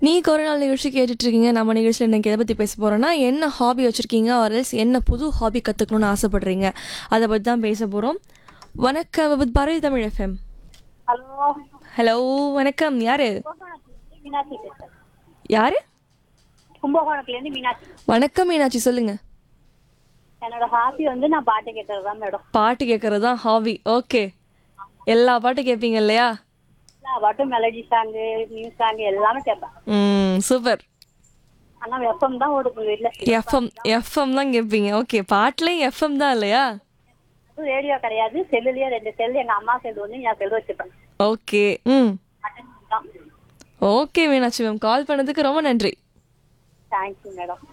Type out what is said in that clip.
நீ ஒரு நாள் நிகழ்ச்சி கேட்டுட்டு இருக்கீங்க நம்ம நிகழ்ச்சியில் இன்னைக்கு எதை பற்றி பேச போகிறோன்னா என்ன ஹாபி வச்சுருக்கீங்க ஆர்எல்ஸ் என்ன புது ஹாபி கற்றுக்கணும்னு ஆசைப்படுறீங்க அதை பற்றி தான் பேச போகிறோம் வணக்கம் with Bharathi Tamil F M hello hello வணக்கம் யாரு மீனாட்சி பேசுறேன் யாரு கும்பகோணத்துலேருந்து மீனாட்சி வணக்கம் மீனாட்சி சொல்லுங்க என்னோட ஹாபி வந்து நான் பாட்டு கேட்கறது தான் மேடம் பாட்டு கேட்கறது தான் ஹாபி ஓகே எல்லா பாட்டும் கேட்பீங்க இல்லையா எல்லா பாட்டும் மெலடி சாங்கு நியூஸ் சாங்கு எல்லாமே கேட்பேன் ம் சூப்பர் ஆனா வெப்பம் தான் ஓடுது வீட்டுல எஃப்எம் எஃப்எம் தான் கேட்பீங்க ஓகே பாட்டுலேயும் எஃப்எம் தான் இல்லையா ரேடியோ கிடையாது செல்லுலயே ரெண்டு செல் எங்க அம்மா செல் ஒன்று என் செல் வச்சுப்பேன் ஓகே ம் பட்டன் தான் ஓகே மீனாட்சி மேம் கால் பண்ணதுக்கு ரொம்ப நன்றி தேங்க்யூ மேடம்